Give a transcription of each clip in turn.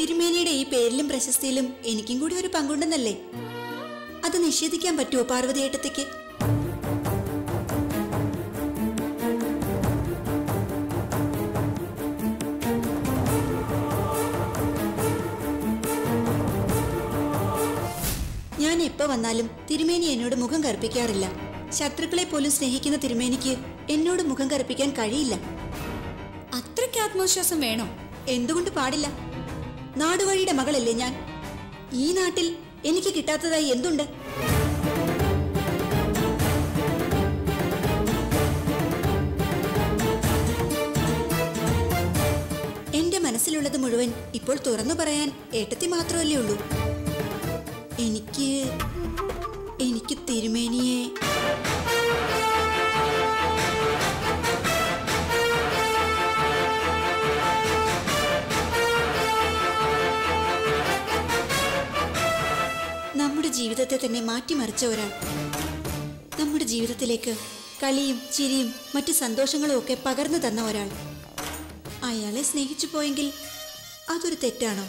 തിരുമേനിയുടെ ഈ പേരിലും പ്രശസ്തിയിലും എനിക്കും കൂടി ഒരു പങ്കുണ്ടെന്നല്ലേ അത് നിഷേധിക്കാൻ പറ്റുമോ പാർവതിയേട്ടത്തേക്ക് ഞാൻ എപ്പോ വന്നാലും തിരുമേനി എന്നോട് മുഖം കറുപ്പിക്കാറില്ല ശത്രുക്കളെ പോലും സ്നേഹിക്കുന്ന തിരുമേനിക്ക് എന്നോട് മുഖം കറുപ്പിക്കാൻ കഴിയില്ല അത്രയ്ക്ക് ആത്മവിശ്വാസം വേണോ എന്തുകൊണ്ട് പാടില്ല നാടുവഴിയുടെ മകളല്ലേ ഞാൻ ഈ നാട്ടിൽ എനിക്ക് കിട്ടാത്തതായി എന്തുണ്ട് എന്റെ മനസ്സിലുള്ളത് മുഴുവൻ ഇപ്പോൾ തുറന്നു പറയാൻ ഏട്ടത്തി മാത്രമല്ലേ ഉള്ളൂ എനിക്ക് എനിക്ക് തിരുമേനിയെ നമ്മുടെ ജീവിതത്തെ തന്നെ മാറ്റിമറിച്ച ഒരാൾ നമ്മുടെ ജീവിതത്തിലേക്ക് കളിയും ചിരിയും മറ്റു സന്തോഷങ്ങളും ഒക്കെ പകർന്നു തന്ന ഒരാൾ അയാളെ സ്നേഹിച്ചു പോയെങ്കിൽ അതൊരു തെറ്റാണോ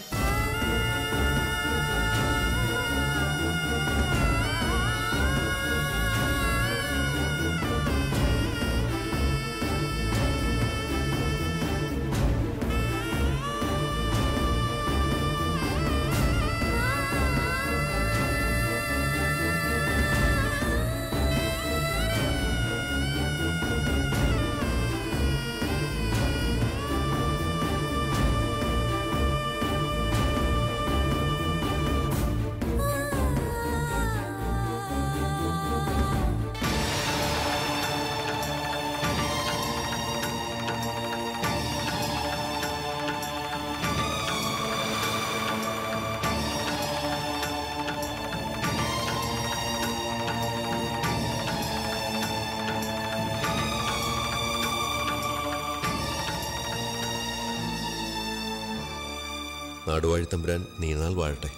നാടുവാഴി തമ്പുരാൻ നീണാൾ വാഴട്ടെ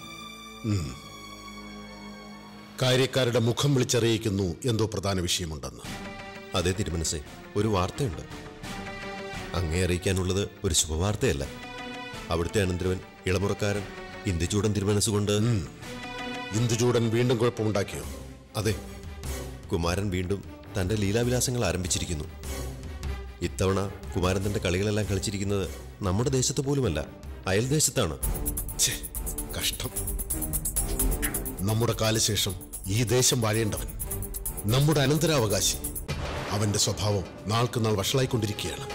കാര്യക്കാരുടെ മുഖം വിളിച്ചറിയിക്കുന്നു എന്തോ പ്രധാന വിഷയമുണ്ടെന്ന് അതേ തിരുമനസേ ഒരു വാർത്തയുണ്ട് അങ്ങേ അറിയിക്കാനുള്ളത് ഒരു ശുഭവാർത്തയല്ല അവിടുത്തെ അനന്തരവൻ ഇളമുറക്കാരൻ ഇന്ത്യചൂടൻ തിരുമനസ്സുകൊണ്ട് ഇന്ദുചൂടൻ വീണ്ടും കുഴപ്പമുണ്ടാക്കിയോ അതെ കുമാരൻ വീണ്ടും തന്റെ ലീലാവിലാസങ്ങൾ ആരംഭിച്ചിരിക്കുന്നു ഇത്തവണ കുമാരൻ തന്റെ കളികളെല്ലാം കളിച്ചിരിക്കുന്നത് നമ്മുടെ ദേശത്ത് പോലുമല്ല അയൽദേശത്താണ് ഛേ, കഷ്ടം നമ്മുടെ കാലശേഷം ഈ ദേശം വാഴേണ്ടവൻ നമ്മുടെ അനന്തരാവകാശി അവന്റെ സ്വഭാവം നാൾക്ക് നാൾ വഷളായിക്കൊണ്ടിരിക്കുകയാണ്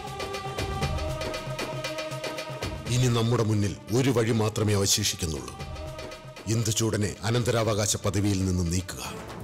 ഇനി നമ്മുടെ മുന്നിൽ ഒരു വഴി മാത്രമേ അവശേഷിക്കുന്നുള്ളൂ ഇന്ദുചൂടനെ അനന്തരാവകാശ പദവിയിൽ നിന്ന് നീക്കുക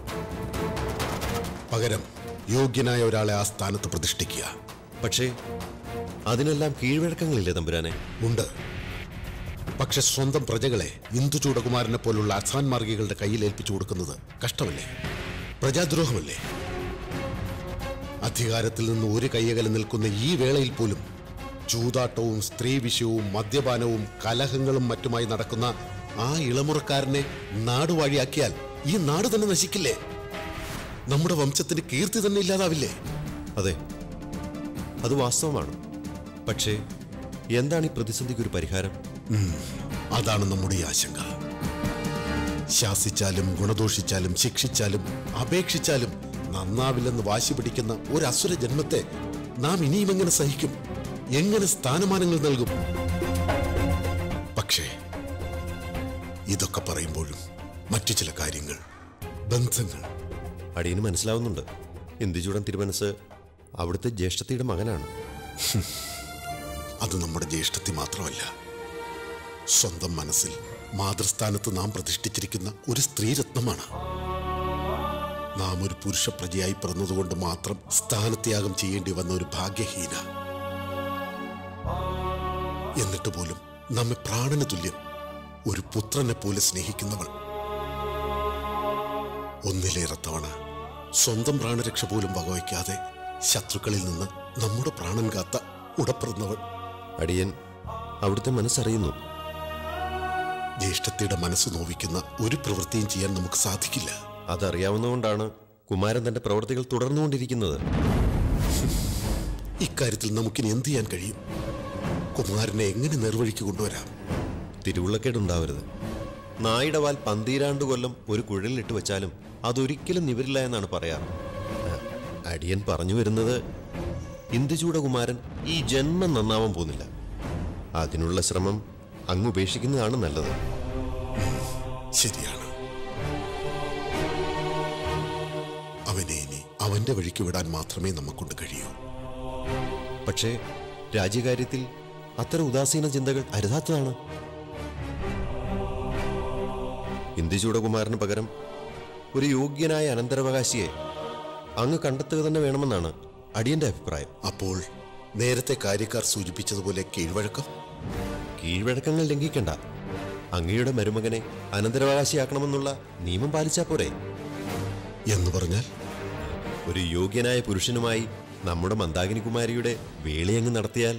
പകരം യോഗ്യനായ ഒരാളെ ആ സ്ഥാനത്ത് പ്രതിഷ്ഠിക്കുക പക്ഷേ അതിനെല്ലാം കീഴ്വഴക്കങ്ങളില്ലേ തമ്പുരാനെ ഉണ്ട് പക്ഷെ സ്വന്തം പ്രജകളെ ഇന്ദുചൂടകുമാരനെ പോലുള്ള അസാൻമാർഗികളുടെ കയ്യിൽ ഏൽപ്പിച്ചു കൊടുക്കുന്നത് കഷ്ടമല്ലേ പ്രജാദ്രോഹമല്ലേ അധികാരത്തിൽ നിന്ന് ഒരു കയ്യകലം നിൽക്കുന്ന ഈ വേളയിൽ പോലും ചൂതാട്ടവും സ്ത്രീവിഷയവും മദ്യപാനവും കലഹങ്ങളും മറ്റുമായി നടക്കുന്ന ആ ഇളമുറക്കാരനെ നാടുവാഴിയാക്കിയാൽ ഈ നാട് തന്നെ നശിക്കില്ലേ നമ്മുടെ വംശത്തിന്റെ കീർത്തി തന്നെ ഇല്ലാതാവില്ലേ അതെ അത് വാസ്തവമാണ് പക്ഷേ എന്താണ് ഈ പ്രതിസന്ധിക്ക് ഒരു പരിഹാരം അതാണ് നമ്മുടെ ഈ ആശങ്ക ശാസിച്ചാലും ഗുണദോഷിച്ചാലും ശിക്ഷിച്ചാലും അപേക്ഷിച്ചാലും നന്നാവില്ലെന്ന് വാശി പിടിക്കുന്ന ഒരു അസുര ജന്മത്തെ നാം ഇനിയും എങ്ങനെ സഹിക്കും എങ്ങനെ സ്ഥാനമാനങ്ങൾ നൽകും പക്ഷേ ഇതൊക്കെ പറയുമ്പോഴും മറ്റു ചില കാര്യങ്ങൾ ബന്ധങ്ങൾ അടിയന് മനസ്സിലാവുന്നുണ്ട് ഇന്ത്യചൂടൻ തിരുമനസ് അവിടുത്തെ ജ്യേഷ്ഠത്തിയുടെ മകനാണ് അത് നമ്മുടെ ജ്യേഷ്ഠത്തി മാത്രമല്ല സ്വന്തം മനസ്സിൽ മാതൃസ്ഥാനത്ത് നാം പ്രതിഷ്ഠിച്ചിരിക്കുന്ന ഒരു സ്ത്രീരത്നമാണ് നാം ഒരു പുരുഷ പ്രജയായി പിറന്നതുകൊണ്ട് മാത്രം സ്ഥാനത്യാഗം ചെയ്യേണ്ടി വന്ന ഒരു ഭാഗ്യഹീന എന്നിട്ട് പോലും നമ്മെ പ്രാണന തുല്യം ഒരു പുത്രനെ പോലെ സ്നേഹിക്കുന്നവൾ ഒന്നിലേറെ തവണ സ്വന്തം പ്രാണരക്ഷ പോലും വകവയ്ക്കാതെ ശത്രുക്കളിൽ നിന്ന് നമ്മുടെ പ്രാണൻ കാത്ത ഉടപ്പിറന്നവൾ അടിയൻ അവിടുത്തെ മനസ്സറിയുന്നു ജ്യേഷ്ഠത്തിയുടെ മനസ്സ് നോവിക്കുന്ന ഒരു പ്രവൃത്തിയും ചെയ്യാൻ നമുക്ക് സാധിക്കില്ല അതറിയാവുന്നതുകൊണ്ടാണ് കുമാരൻ തന്റെ പ്രവർത്തികൾ തുടർന്നുകൊണ്ടിരിക്കുന്നത് ഇക്കാര്യത്തിൽ നമുക്കിനി എന്ത് ചെയ്യാൻ കഴിയും കുമാരനെ എങ്ങനെ നേർവഴിക്ക് കൊണ്ടുവരാം തിരുവുള്ളക്കേടുണ്ടാവരുത് നായുടെ വാൽ പന്തീരാണ്ട് കൊല്ലം ഒരു കുഴലിലിട്ട് വെച്ചാലും അതൊരിക്കലും നിവരില്ല എന്നാണ് പറയാറ് ആ, അടിയൻ പറഞ്ഞു വരുന്നത് ഇന്ദുചൂടകുമാരൻ ഈ ജന്മം നന്നാവാൻ പോകുന്നില്ല അതിനുള്ള ശ്രമം അങ്ങ് ഉപേക്ഷിക്കുന്നതാണ് നല്ലത് ശരിയാണ് അവനെ ഇനി അവന്റെ വഴിക്ക് വിടാൻ മാത്രമേ നമുക്കൊണ്ട് കഴിയൂ പക്ഷേ രാജ്യകാര്യത്തിൽ അത്തരം ഉദാസീന ചിന്തകൾ അരുതാത്തതാണ് ഇന്ദുചൂടകുമാരന് പകരം ഒരു യോഗ്യനായ അനന്തരാവകാശിയെ അങ്ങ് കണ്ടെത്തുക തന്നെ വേണമെന്നാണ് അടിയന്റെ അഭിപ്രായം അപ്പോൾ നേരത്തെ കാര്യക്കാർ സൂചിപ്പിച്ചതുപോലെ കീഴ്വഴക്കം കീഴ്വഴക്കങ്ങൾ ലംഘിക്കണ്ട അങ്ങയുടെ മരുമകനെ അനന്തരാവകാശിയാക്കണമെന്നുള്ള നിയമം പാലിച്ചാ പോരെ എന്ന് പറഞ്ഞാൽ ഒരു യോഗ്യനായ പുരുഷനുമായി നമ്മുടെ മന്ദാകിനി കുമാരിയുടെ വേളിയങ്ങ് നടത്തിയാൽ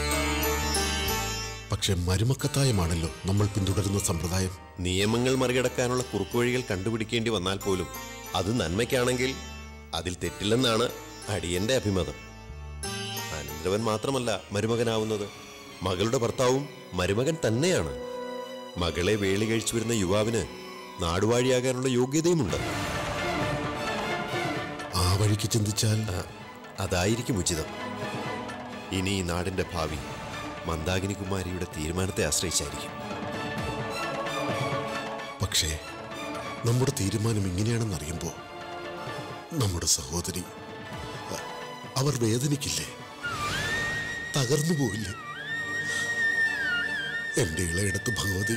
പക്ഷെ മരുമക്കത്തായമാണല്ലോ നമ്മൾ പിന്തുടരുന്ന സമ്പ്രദായം നിയമങ്ങൾ മറികടക്കാനുള്ള കുറുക്കുവഴികൾ കണ്ടുപിടിക്കേണ്ടി വന്നാൽ പോലും അത് നന്മയ്ക്കാണെങ്കിൽ അതിൽ തെറ്റില്ലെന്നാണ് അടിയന്റെ അഭിമതം അനന്തരവൻ മാത്രമല്ല മരുമകനാവുന്നത് മകളുടെ ഭർത്താവും മരുമകൻ തന്നെയാണ് മകളെ വേളി കഴിച്ചു വരുന്ന യുവാവിന് നാടുവാഴിയാകാനുള്ള യോഗ്യതയുമുണ്ട് ആ വഴിക്ക് ചിന്തിച്ചാൽ ആ, അതായിരിക്കും ഉചിതം ഇനി ഈ നാടിന്റെ ഭാവി മന്ദാകിനി കുമാരിയുടെ തീരുമാനത്തെ ആശ്രയിച്ചായിരിക്കും പക്ഷേ നമ്മുടെ തീരുമാനം ഇങ്ങനെയാണെന്ന് അറിയുമ്പോൾ നമ്മുടെ സഹോദരി അ- അവർ വേദനിക്കില്ലേ തകർന്നു പോവില്ലേ എന്റെ ഇളയിടത്ത് ഭഗവതി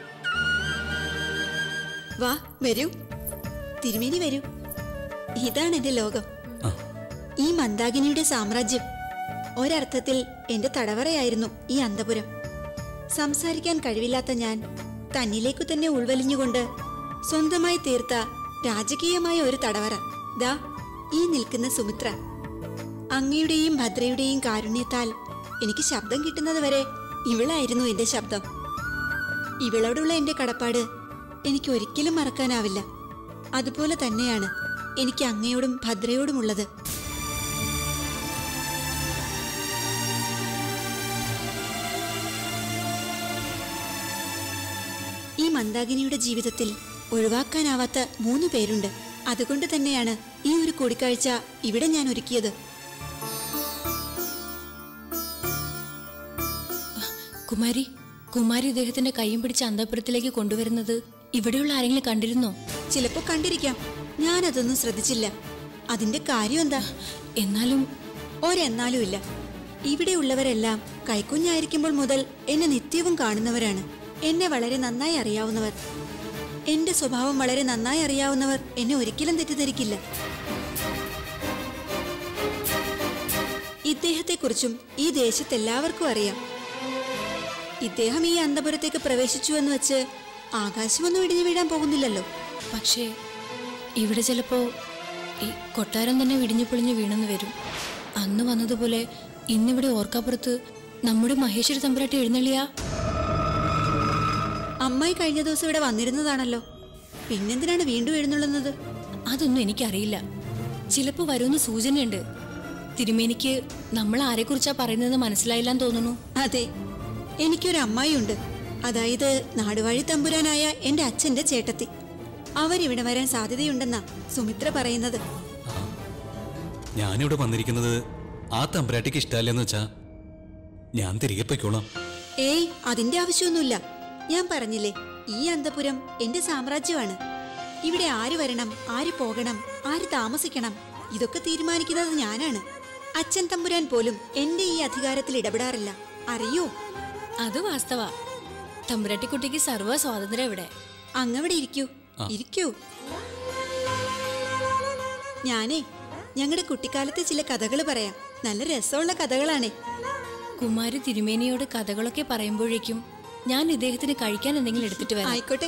വാ വരൂ തിരുമേനി വരൂ ഇതാണ് എന്റെ ലോകം ഈ മന്ദാകിനിയുടെ സാമ്രാജ്യം ഒരർത്ഥത്തിൽ എന്റെ തടവറയായിരുന്നു ഈ അന്തപുരം സംസാരിക്കാൻ കഴിവില്ലാത്ത ഞാൻ തന്നിലേക്കു തന്നെ ഉൾവലിഞ്ഞുകൊണ്ട് സ്വന്തമായി തീർത്ത രാജകീയമായ ഒരു തടവറ ദാ ഈ നിൽക്കുന്ന സുമിത്ര അങ്ങയുടെയും ഭദ്രയുടെയും കാരുണ്യത്താൽ എനിക്ക് ശബ്ദം കിട്ടുന്നത് വരെ ഇവളായിരുന്നു എന്റെ ശബ്ദം ഇവളോടുള്ള എന്റെ കടപ്പാട് എനിക്ക് ഒരിക്കലും മറക്കാനാവില്ല അതുപോലെ തന്നെയാണ് എനിക്ക് അങ്ങയോടും ഭദ്രയോടുമുള്ളത് ഈ മന്ദാകിനിയുടെ ജീവിതത്തിൽ ഒഴിവാക്കാനാവാത്ത മൂന്ന് പേരുണ്ട് അതുകൊണ്ട് തന്നെയാണ് ഈ ഒരു കൂടിക്കാഴ്ച ഇവിടെ ഞാൻ ഒരുക്കിയത് കുമാരി കുമാരി ഇദ്ദേഹത്തിന്റെ കൈയും പിടിച്ച് അന്തപുരത്തിലേക്ക് കൊണ്ടുവരുന്നത് ഇവിടെയുള്ള ആരെങ്കിലും കണ്ടിരുന്നോ ചിലപ്പോ കണ്ടിരിക്കാം ഞാനതൊന്നും ശ്രദ്ധിച്ചില്ല അതിന്റെ കാര്യം എന്താ എന്നാലും ഒരെന്നാലും ഇല്ല ഇവിടെയുള്ളവരെല്ലാം കൈക്കുഞ്ഞായിരിക്കുമ്പോൾ മുതൽ എന്നെ നിത്യവും കാണുന്നവരാണ് എന്നെ വളരെ നന്നായി അറിയാവുന്നവർ എന്റെ സ്വഭാവം വളരെ നന്നായി അറിയാവുന്നവർ എന്നെ ഒരിക്കലും തെറ്റിദ്ധരിക്കില്ല ഇദ്ദേഹത്തെക്കുറിച്ചും ഈ ദേശത്തെല്ലാവർക്കും അറിയാം ഇദ്ദേഹം ഈ അന്തപുരത്തേക്ക് പ്രവേശിച്ചു എന്ന് വെച്ച് ആകാശമൊന്നും ഇടിഞ്ഞു വീഴാൻ പോകുന്നില്ലല്ലോ പക്ഷേ ഇവിടെ ചിലപ്പോ ഈ കൊട്ടാരം തന്നെ വിടിഞ്ഞു പൊളിഞ്ഞു വീണെന്ന് വരും അന്ന് വന്നതുപോലെ ഇന്നിവിടെ ഓർക്കാപ്പുറത്ത് നമ്മുടെ മഹേശ്വരി തമ്പുരാട്ടി എഴുന്നള്ളിയാ അമ്മായി കഴിഞ്ഞ ദിവസം ഇവിടെ വന്നിരുന്നതാണല്ലോ പിന്നെന്തിനാണ് വീണ്ടും എഴുന്നള്ളുന്നത് അതൊന്നും എനിക്കറിയില്ല ചിലപ്പോ വരുമെന്ന് സൂചനയുണ്ട് തിരുമേനിക്ക് നമ്മൾ ആരെക്കുറിച്ചാ പറയുന്നത് മനസ്സിലായില്ലാന്ന് തോന്നുന്നു അതെ എനിക്കൊരു അമ്മായിയുണ്ട് അതായത് നാടുവാഴി തമ്പുരാനായ എന്റെ അച്ഛന്റെ ചേട്ടത്തി അവരിവിടെ വരാൻ സാധ്യതയുണ്ടെന്നാ സുമിത്ര പറയുന്നത് ഞാനിവിടെ വന്നിരിക്കുന്നത് ആ തമ്പുരാട്ടിക്ക് ഇഷ്ടമല്ലെന്ന് വെച്ചാ ഞാൻ തിരികെ പൊയ്ക്കോളാം ഏയ് അതിന്റെ ആവശ്യമൊന്നുമില്ല ഞാൻ പറഞ്ഞില്ലേ ഈ അന്തപുരം എന്റെ സാമ്രാജ്യമാണ് ഇവിടെ ആര് വരണം ആര് പോകണം ആര് താമസിക്കണം ഇതൊക്കെ തീരുമാനിക്കുന്നത് ഞാനാണ് അച്ഛൻ തമ്പുരാൻ പോലും എന്റെ ഈ അധികാരത്തിൽ ഇടപെടാറില്ല അറിയോ അത് വാസ്തവ തമ്പുരാട്ടിക്കുട്ടിക്ക് സർവ്വ സ്വാതന്ത്ര്യം ഇവിടെ അങ്ങവിടെ ഇരിക്കൂ ഇരിക്കൂ ഞാനേ ഞങ്ങളുടെ കുട്ടിക്കാലത്തെ ചില കഥകൾ പറയാം നല്ല രസമുള്ള കഥകളാണേ കുമാരി തിരുമേനിയോട് കഥകളൊക്കെ പറയുമ്പോഴേക്കും ഞാൻ ഇദ്ദേഹത്തിന് കഴിക്കാൻ എന്തെങ്കിലും എടുത്തിട്ട് വരാം ആയിക്കോട്ടെ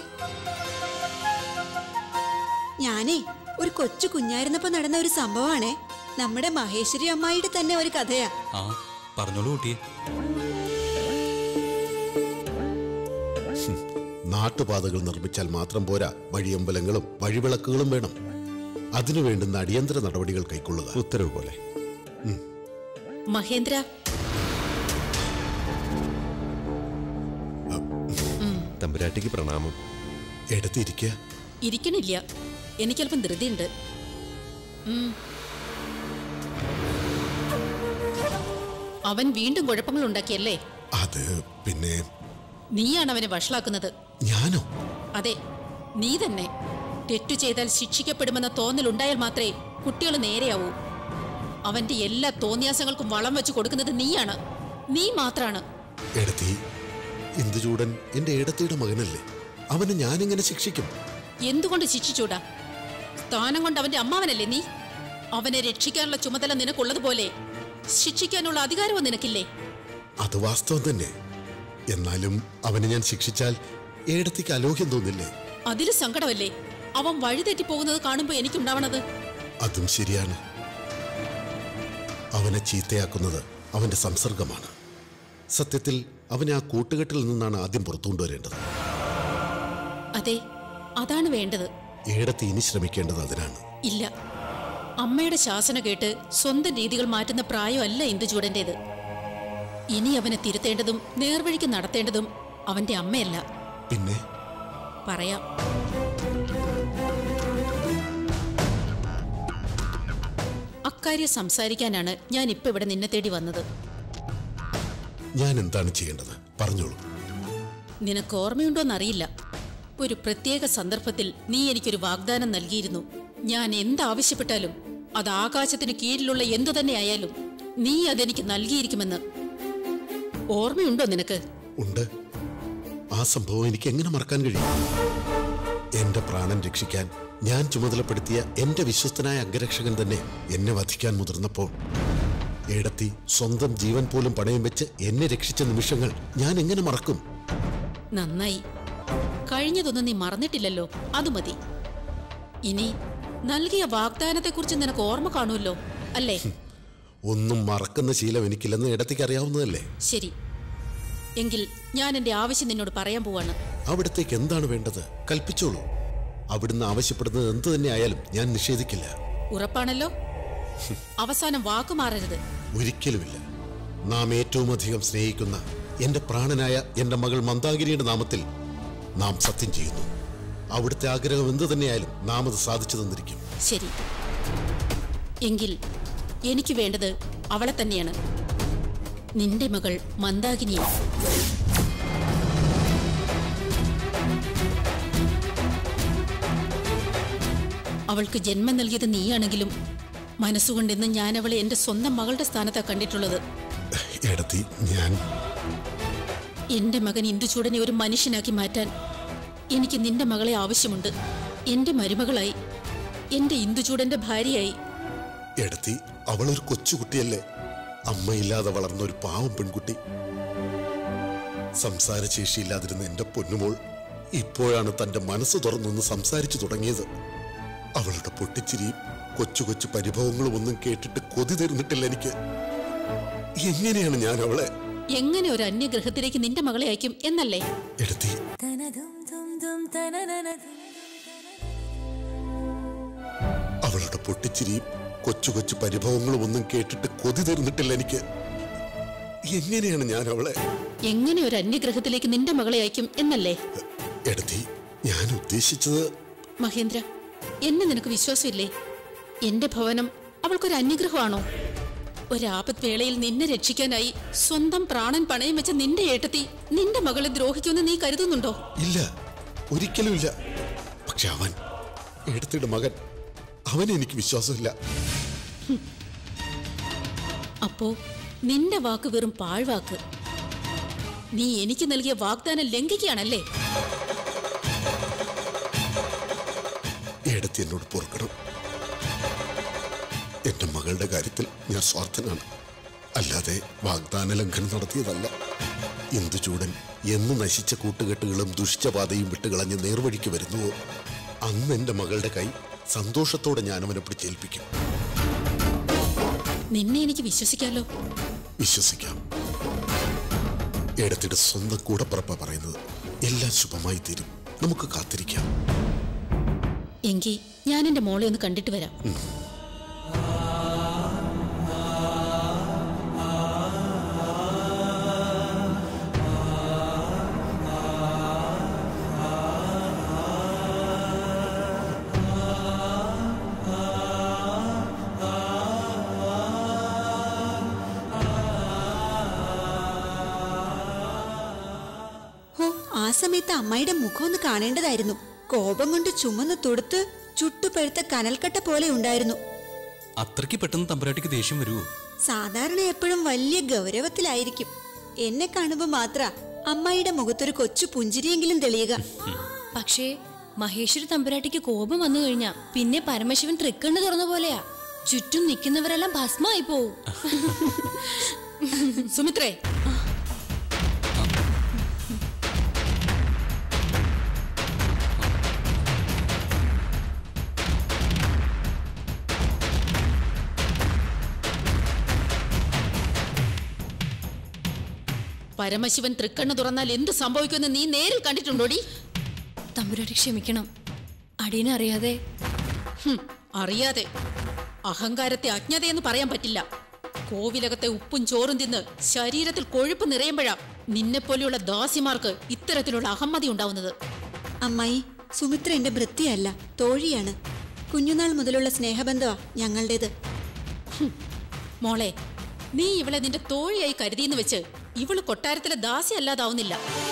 ഞാനേ ഒരു കൊച്ചു കുഞ്ഞായിരുന്നപ്പോ നടന്ന ഒരു സംഭവമാണേ നമ്മുടെ മഹേശ്വരി അമ്മായിയുടെ തന്നെ ഒരു കഥയാ ആ പറഞ്ഞോളൂ കുട്ടിയെ നാട്ടുപാതകൾ നിർമ്മിച്ചാൽ മാത്രം പോരാ വഴിയമ്പലങ്ങളും വഴിവിളക്കുകളും വേണം അതിനു വേണ്ടുന്ന അടിയന്തര നടപടികൾ കൈക്കൊള്ളുക ഉത്തരവ് പോലെ മഹേന്ദ്ര ഉം. തമ്പുരാട്ടിക്ക് പ്രണാമം എടുത്തിരിക്കുക ഇരിക്കണില്ല എനിക്കല്പം ധൃതിയുണ്ട് ഉം. അവൻ വീണ്ടും കുഴപ്പങ്ങൾ ഉണ്ടാക്കിയല്ലേ അത് പിന്നെ നീയാണ് അവനെ വഷളാക്കുന്നത് ഞാനോ അതെ നീ തന്നെ തെറ്റു ചെയ്താൽ ശിക്ഷിക്കപ്പെടുമെന്ന തോന്നലുണ്ടായാൽ മാത്രമേ കുട്ടികൾ നേരെയാവൂ അവന്റെ എല്ലാ തോന്നിയാസങ്ങൾക്കും വളം വെച്ച് കൊടുക്കുന്നത് നീയാണ് നീ മാത്രാണ് എടുത്തി ഇന്ദുചൂടൻ എന്റെ ഏടത്തിയുടെ മകനല്ലേ അവനെ ഞാനെങ്ങനെ ശിക്ഷിക്കും എന്തുകൊണ്ട് ശിക്ഷിച്ചൂടാ സ്ഥാനം കൊണ്ട് അവന്റെ അമ്മാവനല്ലേ നീ അവനെ രക്ഷിക്കാനുള്ള ചുമതല നിനക്കുള്ളതുപോലെ ശിക്ഷിക്കാനുള്ള അധികാരവും നിനക്കില്ലേ അത് വാസ്തവം തന്നെ എന്നാലും അവനെ ഞാൻ ശിക്ഷിച്ചാൽ ഏടത്തിക്ക് അലോഹ്യം തോന്നില്ലേ അതില് സങ്കടമല്ലേ അവൻ വഴിതെറ്റി പോകുന്നത് കാണുമ്പോ എനിക്കുണ്ടാവണത് അതും ശരിയാണ് അവനെ ചീത്തയാക്കുന്നത് അവന്റെ സംസർഗമാണ് സത്യത്തിൽ അവനെ ആ കൂട്ടുകെട്ടിൽ നിന്നാണ് ആദ്യം പുറത്തു കൊണ്ടുവരേണ്ടത് അതെ അതാണ് വേണ്ടത് ഏടത്തി ഇനി ശ്രമിക്കേണ്ടത് അതിനാണ് ഇല്ല അമ്മയുടെ ശാസന കേട്ട് സ്വന്തം രീതികൾ മാറ്റുന്ന പ്രായമല്ല ഇന്ദുചൂടന്റേത് ഇനി അവനെ തിരുത്തേണ്ടതും നേർവഴിക്ക് നടത്തേണ്ടതും അവന്റെ അമ്മയല്ല പിന്നെ പറയാം അക്കാര്യം സംസാരിക്കാനാണ് ഞാൻ ഇപ്പൊ ഇവിടെ നിന്നെ തേടി വന്നത് ഞാൻ എന്താണ് ചെയ്യേണ്ടത് പറഞ്ഞോളൂ നിനക്ക് ഓർമ്മയുണ്ടോന്നറിയില്ല ഒരു പ്രത്യേക സന്ദർഭത്തിൽ നീ എനിക്കൊരു വാഗ്ദാനം നൽകിയിരുന്നു ഞാൻ എന്താവശ്യപ്പെട്ടാലും അത് ആകാശത്തിന് കീഴിലുള്ള എന്തു തന്നെ ആയാലും നീ അതെനിക്ക് നൽകിയിരിക്കുമെന്ന് ഓർമ്മയുണ്ടോ നിനക്ക് ഉണ്ട് ആ സംഭവം എനിക്ക് എങ്ങനെ മറക്കാൻ കഴിയും എന്റെ പ്രാണൻ രക്ഷിക്കാൻ ഞാൻ ചുമതലപ്പെടുത്തിയ എന്റെ വിശ്വസ്തനായ അംഗരക്ഷകൻ തന്നെ എന്നെ വധിക്കാൻ മുതിർന്നപ്പോൾ ഏടത്തി സ്വന്തം ജീവൻ പോലും പണയം വെച്ച് എന്നെ രക്ഷിച്ച നിമിഷങ്ങൾ ഞാൻ എങ്ങനെ മറക്കും നന്നായി കഴിഞ്ഞതൊന്നും നീ മറന്നിട്ടില്ലല്ലോ അത് മതി ഇനി നൽകിയ വാഗ്ദാനത്തെക്കുറിച്ച് നിനക്ക് ഓർമ്മ കാണുമല്ലോ അല്ലേ ഒന്നും മറക്കുന്ന ശീലം എനിക്കില്ലെന്ന് ഇടത്തേക്ക് അറിയാവുന്നതല്ലേ ശരി എങ്കിൽ ഞാൻ എന്റെ ആവശ്യം നിന്നോട് പറയാൻ പോവാണ് അവിടത്തേക്ക് എന്താണ് വേണ്ടത് കൽപ്പിച്ചോളൂ അവിടുന്ന് ആവശ്യപ്പെടുന്നത് എന്തു തന്നെ ആയാലും ഞാൻ നിഷേധിക്കില്ല ഉറപ്പാണല്ലോ അവസാനം വാക്കുമാറരുത് ഒരിക്കലുമില്ല നാം ഏറ്റവും അധികം സ്നേഹിക്കുന്ന എന്റെ പ്രാണനായ എന്റെ മകൾ മന്ദാകിരിയുടെ നാമത്തിൽ നാം സത്യം ചെയ്യുന്നു അവിടുത്തെ ആഗ്രഹം എന്തു തന്നെയായാലും നാം അത് സാധിച്ചു തന്നിരിക്കും ശരി എങ്കിൽ എനിക്ക് വേണ്ടത് അവളെ തന്നെയാണ് നിന്റെ മകൾ മന്ദാകിനിയെ അവൾക്ക് ജന്മം നൽകിയത് നീയാണെങ്കിലും മനസ്സുകൊണ്ടെന്ന് ഞാൻ അവളെ എന്റെ സ്വന്തം മകളുടെ സ്ഥാനത്താണ് കണ്ടിട്ടുള്ളത് എടത്തി ഞാൻ എന്റെ മകൻ ഇന്ദുചൂടനെ ഒരു മനുഷ്യനാക്കി മാറ്റാൻ എനിക്ക് നിന്റെ മകളെ ആവശ്യമുണ്ട് എന്റെ മരുമകളായി എന്റെ ഇന്ദുചൂടന്റെ ഭാര്യയായി എടത്തി അവളൊരു കൊച്ചുകുട്ടിയല്ലേ അമ്മയില്ലാതെ വളർന്ന ഒരു പാവം പെൺകുട്ടി സംസാരശേഷിയില്ലാതിരുന്ന എന്റെ പൊന്നുമോൾ ഇപ്പോഴാണ് തന്റെ മനസ്സ് തുറന്നൊന്ന് സംസാരിച്ചു തുടങ്ങിയത് അവളുടെ പൊട്ടിച്ചിരിയും കൊച്ചു കൊച്ചു പരിഭവങ്ങളും ഒന്നും കേട്ടിട്ട് കൊതി തീർന്നിട്ടില്ല എനിക്ക് എങ്ങനെയാണ് ഞാൻ അവളെ എങ്ങനെ ഒരു അന്യഗ്രഹത്തിലേക്ക് നിന്റെ മകളെ അയക്കും എന്നല്ലേ എടുത്തി അവളുടെ പൊട്ടിച്ചിരിയും കൊച്ചു കൊച്ചു പരിഭവങ്ങളും ഒന്നും കേട്ടിട്ട് കൊതി തീർന്നിട്ടില്ല എനിക്ക് എങ്ങനെയാണ് ഞാൻ അവളെ എങ്ങനെ ഒരു അന്യഗ്രഹത്തിലേക്ക് നിന്റെ മകളെ അയക്കും എന്നല്ലേ എടുത്തി ഞാൻ ഉദ്ദേശിച്ചത് മഹേന്ദ്ര എന്നെ നിനക്ക് വിശ്വാസമില്ലേ എന്റെ ഭവനം അവൾക്കൊരു അന്യഗ്രഹമാണോ ഒരാപത് വേളയിൽ നിന്നെ രക്ഷിക്കാനായി സ്വന്തം പ്രാണൻ പണയം വെച്ച നിന്റെ ഏട്ടത്തി നിന്റെ മകളെ ദ്രോഹിക്കുമെന്ന് നീ കരുതുന്നുണ്ടോ ഇല്ല ഒരിക്കലും ഇല്ല പക്ഷെ അവൻ എടുത്തിയുടെ മകൻ അവനെ എനിക്ക് വിശ്വാസമില്ല അപ്പോ നിന്റെ വാക്ക് വെറും പാഴ്വാക്ക് നീ എനിക്ക് നൽകിയ വാഗ്ദാനം ലംഘിക്കുകയാണല്ലേ എടുത്തി എന്നോട് പൊറുക്കണം എന്റെ മകളുടെ കാര്യത്തിൽ ഞാൻ സ്വാർത്ഥനാണ് അല്ലാതെ വാഗ്ദാന ലംഘനം നടത്തിയതല്ല ഇന്ദുചൂടൻ എന്ന് നശിച്ച കൂട്ടുകെട്ടുകളും ദുഷിച്ച പാതയും വിട്ടുകളഞ്ഞ് നേർവഴിക്ക് വരുന്നുവോ അന്ന് എന്റെ മകളുടെ കൈ സന്തോഷത്തോടെ ഞാൻ അവനെ പിടിച്ചേൽപ്പിക്കും നിന്നെ എനിക്ക് വിശ്വസിക്കാലോ വിശ്വസിക്കാം എടുത്തിട്ട് സ്വന്തം കൂടപ്പുറപ്പ പറയുന്നത് എല്ലാം ശുഭമായി തീരും നമുക്ക് കാത്തിരിക്കാം എങ്കിൽ ഞാൻ എന്റെ മോളെ ഒന്ന് കണ്ടിട്ട് വരാം ആ സമയത്ത് അമ്മായിയുടെ മുഖം ഒന്ന് കാണേണ്ടതായിരുന്നു കോപം കൊണ്ട് ചുമന്ന് തുടുത്ത് ചുട്ടുപഴുത്ത കനൽക്കട്ട പോലെ ഉണ്ടായിരുന്നു അത്രയ്ക്ക് പെട്ടെന്ന് തമ്പുരാട്ടിക്ക് ദേഷ്യം വരുമോ സാധാരണ എപ്പോഴും വലിയ ഗൗരവത്തിലായിരിക്കും എന്നെ കാണുമ്പോ മാത്ര അമ്മായിയുടെ മുഖത്തൊരു കൊച്ചു പുഞ്ചിരിയെങ്കിലും തെളിയുക പക്ഷേ മഹേശ്വരി തമ്പുരാട്ടിക്ക് കോപം വന്നു കഴിഞ്ഞാ പിന്നെ പരമശിവൻ തൃക്കണ്ണ് തുറന്ന പോലെയാ ചുറ്റും നിൽക്കുന്നവരെല്ലാം ഭസ്മായി പോവും സുമിത്രേ പരമശിവൻ തൃക്കണ്ണ് തുറന്നാൽ എന്ത് സംഭവിക്കുമെന്ന് നീ നേരിൽ കണ്ടിട്ടുണ്ടോടി തമ്പുരാട്ടി ക്ഷമിക്കണം അടിയനറിയാതെ ഹും, അറിയാതെ അഹങ്കാരത്തെ അജ്ഞതയെന്ന് പറയാൻ പറ്റില്ല കോവിലകത്തെ ഉപ്പും ചോറും തിന്ന് ശരീരത്തിൽ കൊഴുപ്പ് നിറയുമ്പോഴാ നിന്നെപ്പോലെയുള്ള ദാസിമാർക്ക് ഇത്തരത്തിലുള്ള അഹമ്മതി ഉണ്ടാവുന്നത് അമ്മായി സുമിത്ര എന്റെ ഭൃത്യയല്ല തോഴിയാണ് കുഞ്ഞുനാൾ മുതലുള്ള സ്നേഹബന്ധമാ ഞങ്ങളുടേത് മോളെ നീ ഇവളെ നിന്റെ തോഴിയായി കരുതിയെന്ന് വെച്ച് ഇവള് കൊട്ടാരത്തിലെ ദാസി അല്ലാതാവുന്നില്ല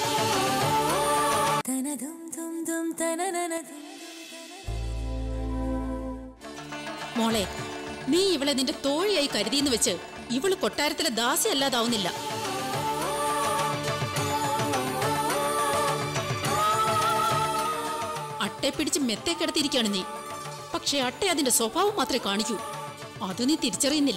മോളെ നീ ഇവളെ നിന്റെ തോഴിയായി കരുതിയെന്ന് വെച്ച് ഇവള് കൊട്ടാരത്തിലെ ദാസി അല്ലാതാവുന്നില്ല അട്ടെ പിടിച്ച് മെത്തെ കിടത്തിയിരിക്കുകയാണ് നീ പക്ഷെ അട്ട അതിന്റെ സ്വഭാവം മാത്രമേ കാണിക്കൂ അത് നീ തിരിച്ചറിയുന്നില്ല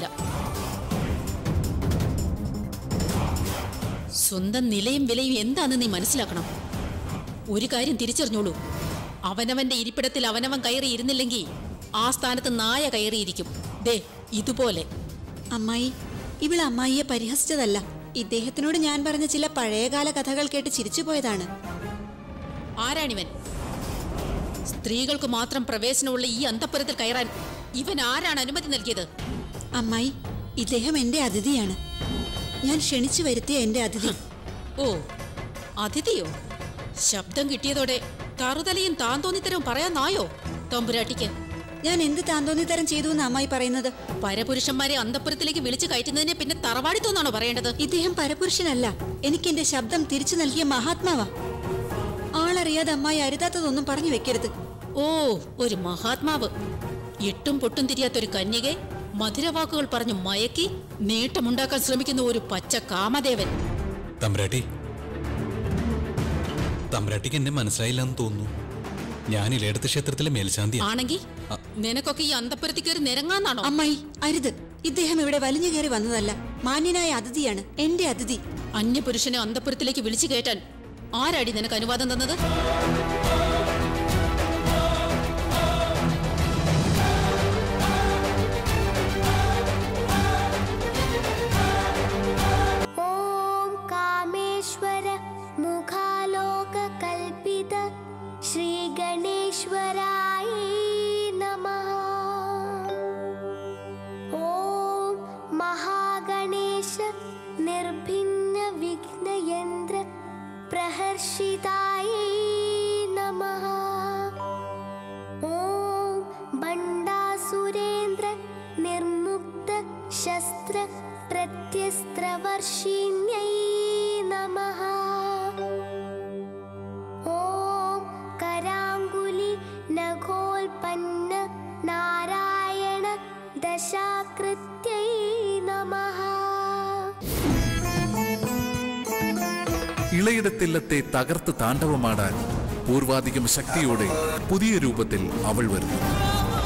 സ്വന്തം നിലയും വിലയും എന്താണെന്ന് നീ മനസ്സിലാക്കണം ഒരു കാര്യം തിരിച്ചറിഞ്ഞോളൂ അവനവന്റെ ഇരിപ്പിടത്തിൽ അവനവൻ കയറി ഇരുന്നില്ലെങ്കിൽ ആ സ്ഥാനത്ത് നായ കയറിയിരിക്കും ദേ ഇതുപോലെ അമ്മായി ഇവൾ അമ്മായിയെ പരിഹസിച്ചതല്ല ഇദ്ദേഹത്തിനോട് ഞാൻ പറഞ്ഞ ചില പഴയകാല കഥകൾ കേട്ട് ചിരിച്ചു പോയതാണ് ആരാണിവൻ സ്ത്രീകൾക്ക് മാത്രം പ്രവേശനമുള്ള ഈ അന്തപ്പുരത്തിൽ കയറാൻ ഇവൻ ആരാണ് അനുമതി നൽകിയത് അമ്മായി ഇദ്ദേഹം എന്റെ അതിഥിയാണ് ഞാൻ ക്ഷണിച്ചു വരുത്തിയ എന്റെ അതിഥി ഓ അതിഥിയോ ശബ്ദം കിട്ടിയതോടെ തറുതലയും താന്തോന്നിത്തരവും പറയാനായോ തമ്പുരാട്ടിക്ക് ഞാൻ എന്ത് താന്തോന്നിത്തരം ചെയ്തു എന്ന് അമ്മായി പറയുന്നത് പരപുരുഷന്മാരെ അന്തപ്പുരത്തിലേക്ക് വിളിച്ചു കയറ്റുന്നതിനെ പിന്നെ തറവാടിത്തോന്നാണോ പറയേണ്ടത് ഇദ്ദേഹം പരപുരുഷനല്ല എനിക്ക് എന്റെ ശബ്ദം തിരിച്ചു നൽകിയ മഹാത്മാവാ ആളറിയാതെ അമ്മായി അരുതാത്തതൊന്നും പറഞ്ഞു വെക്കരുത് ഓ ഒരു മഹാത്മാവ് എട്ടും പൊട്ടും തിരിയാത്തൊരു കന്യകെ മധുരവാക്കുകൾ പറഞ്ഞു മയക്കി നേട്ടമുണ്ടാക്കാൻ ശ്രമിക്കുന്ന ഒരു പച്ച കാമദേവൻ തമ്പുരാട്ടി തമ്പുരാട്ടിക്ക് എന്നെ മനസ്സിലായില്ല എന്ന് തോന്നുന്നു ഞാൻ ഇലയിടത്ത് ക്ഷേത്രത്തിലെ മേൽശാന്തിയാണ് ആണെങ്കി നിനക്കൊക്കെ ഈ അന്തപ്പുരത്തിൽ കയറി നിരങ്ങാന്നാണോ അമ്മായി അരുത് ഇദ്ദേഹം ഇവിടെ വലിഞ്ഞു കയറി വന്നതല്ല മാന്യനായ അതിഥിയാണ് എന്റെ അതിഥി അന്യപുരുഷനെ അന്തപ്പുരത്തിലേക്ക് വിളിച്ചു കയറ്റാൻ ആരാടി നിനക്ക് അനുവാദം തന്നത് ॐ कामेश्वर मुखालोककल्पित श्रीगणेश्वराय नमः ॐ महागणेश निर्भिन्नविघ्नयन्त्र प्रहर्षिताय नमः ॐ बण्डासुरेन्द्र निर्मुक्त शस्त्र प्रत्यस्त्रवर्षिण्यै नमः ॐ कराङ्गुलि नखोल्पन्न नारायण दशाकृत्यै नमः ഇളയിടത്തില്ലത്തെ തകർത്ത് താണ്ഡവമാടാൻ പൂർവാധികം ശക്തിയോടെ പുതിയ രൂപത്തിൽ അവൾ വരുന്നു